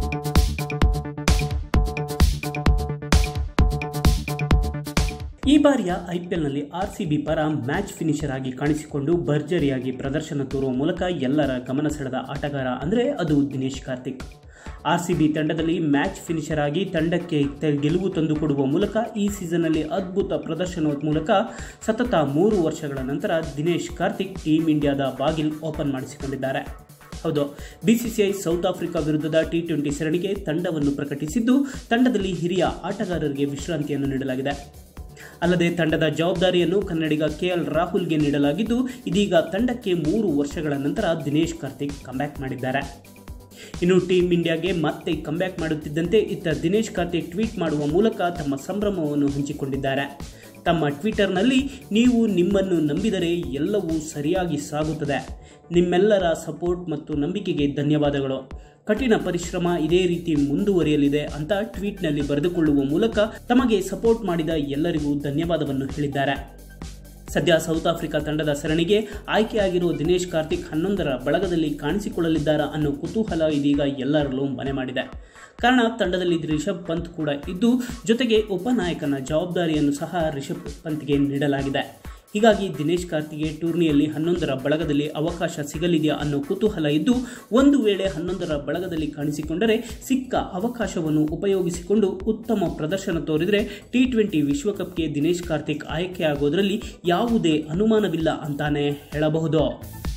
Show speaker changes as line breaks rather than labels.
ಈ ಬಾರಿಯ ಐಪಿಎಲ್ನಲ್ಲಿ ಆರ್ಸಿಬಿ ಪರ ಮ್ಯಾಚ್ ಫಿನಿಷರ್ ಆಗಿ ಕಾಣಿಸಿಕೊಂಡು ಭರ್ಜರಿಯಾಗಿ ಪ್ರದರ್ಶನ ತೋರುವ ಮೂಲಕ ಎಲ್ಲರ ಗಮನ ಸೆಳೆದ ಆಟಗಾರ ಅಂದರೆ ಅದು ದಿನೇಶ್ ಕಾರ್ತಿಕ್ ಆರ್ಸಿಬಿ ತಂಡದಲ್ಲಿ ಮ್ಯಾಚ್ ಫಿನಿಷರ್ ಆಗಿ ತಂಡಕ್ಕೆ ತ- ಗೆಲುವು ತಂದುಕೊಡುವ ಮೂಲಕ ಈ ಸೀಸನ್ನಲ್ಲಿ ಅದ್ಭುತ ಪ್ರದರ್ಶನದ ಮೂಲಕ ಸತತ ಮೂರು ವರ್ಷಗಳ ನಂತರ ದಿನೇಶ್ ಕಾರ್ತಿಕ್ ಟೀಮ್ ಇಂಡಿಯಾದ ಬಾಗಿಲ್ ಓಪನ್ ಮಾಡಿಸಿಕೊಂಡಿದ್ದಾರೆ ಹೌದು ಬಿಸಿಸಿಐ ಸೌತ್ ಆಫ್ರಿಕಾ ವಿರುದ್ಧದ ಟಿ ಟ್ವೆಂಟಿ ಸರಣಿಗೆ ತಂಡವನ್ನು ಪ್ರಕಟಿಸಿದ್ದು ತಂಡದಲ್ಲಿ ಹಿರಿಯ ಆಟಗಾರರಿಗೆ ವಿಶ್ರಾಂತಿಯನ್ನು ನೀಡಲಾಗಿದೆ ಅಲ್ಲದೆ ತಂಡದ ಜವಾಬ್ದಾರಿಯನ್ನು ಕನ್ನಡಿಗ ಕೆಎಲ್ ರಾಹುಲ್ಗೆ ನೀಡಲಾಗಿದ್ದು ಇದೀಗ ತಂಡಕ್ಕೆ ಮೂರು ವರ್ಷಗಳ ನಂತರ ದಿನೇಶ್ ಕಾರ್ತಿಕ್ ಕಂಬ್ಯಾಕ್ ಮಾಡಿದ್ದಾರೆ ಇನ್ನು ಟೀಮ್ ಇಂಡಿಯಾಗೆ ಮತ್ತೆ ಕಂಬ್ಯಾಕ್ ಮಾಡುತ್ತಿದ್ದಂತೆ ಇತ್ತ ದಿನೇಶ್ ಕಾರ್ತಿಕ್ ಟ್ವೀಟ್ ಮಾಡುವ ಮೂಲಕ ತಮ್ಮ ಸಂಭ್ರಮವನ್ನು ಹಂಚಿಕೊಂಡಿದ್ದಾರೆ ತಮ್ಮ ಟ್ವಿಟರ್ನಲ್ಲಿ ನೀವು ನಿಮ್ಮನ್ನು ನಂಬಿದರೆ ಎಲ್ಲವೂ ಸರಿಯಾಗಿ ಸಾಗುತ್ತದೆ ನಿಮ್ಮೆಲ್ಲರ ಸಪೋರ್ಟ್ ಮತ್ತು ನಂಬಿಕೆಗೆ ಧನ್ಯವಾದಗಳು ಕಠಿಣ ಪರಿಶ್ರಮ ಇದೇ ರೀತಿ ಮುಂದುವರಿಯಲಿದೆ ಅಂತ ಟ್ವೀಟ್ನಲ್ಲಿ ಬರೆದುಕೊಳ್ಳುವ ಮೂಲಕ ತಮಗೆ ಸಪೋರ್ಟ್ ಮಾಡಿದ ಎಲ್ಲರಿಗೂ ಧನ್ಯವಾದವನ್ನು ಹೇಳಿದ್ದಾರೆ ಸದ್ಯ ಸೌತ್ ಆಫ್ರಿಕಾ ತಂಡದ ಸರಣಿಗೆ ಆಯ್ಕೆಯಾಗಿರುವ ದಿನೇಶ್ ಕಾರ್ತಿಕ್ ಹನ್ನೊಂದರ ಬಳಗದಲ್ಲಿ ಕಾಣಿಸಿಕೊಳ್ಳಲಿದ್ದಾರಾ ಅನ್ನೋ ಕುತೂಹಲ ಇದೀಗ ಎಲ್ಲರಲ್ಲೂ ಮನೆ ಮಾಡಿದೆ ಕಾರಣ ತಂಡದಲ್ಲಿ ರಿಷಬ್ ಪಂತ್ ಕೂಡ ಇದ್ದು ಜೊತೆಗೆ ಉಪನಾಯಕನ ಜವಾಬ್ದಾರಿಯನ್ನು ಸಹ ರಿಷಬ್ ಪಂತ್ಗೆ ನೀಡಲಾಗಿದೆ ಹೀಗಾಗಿ ದಿನೇಶ್ ಕಾರ್ತಿಗೆ ಟೂರ್ನಿಯಲ್ಲಿ ಹನ್ನೊಂದರ ಬಳಗದಲ್ಲಿ ಅವಕಾಶ ಸಿಗಲಿದೆಯಾ ಅನ್ನೋ ಕುತೂಹಲ ಇದ್ದು ಒಂದು ವೇಳೆ ಹನ್ನೊಂದರ ಬಳಗದಲ್ಲಿ ಕಾಣಿಸಿಕೊಂಡರೆ ಸಿಕ್ಕ ಅವಕಾಶವನ್ನು ಉಪಯೋಗಿಸಿಕೊಂಡು ಉತ್ತಮ ಪ್ರದರ್ಶನ ತೋರಿದರೆ ಟಿ ಟ್ವೆಂಟಿ ವಿಶ್ವಕಪ್ಗೆ ದಿನೇಶ್ ಕಾರ್ತಿಕ್ ಆಯ್ಕೆಯಾಗೋದರಲ್ಲಿ ಯಾವುದೇ ಅನುಮಾನವಿಲ್ಲ ಅಂತಾನೆ ಹೇಳಬಹುದು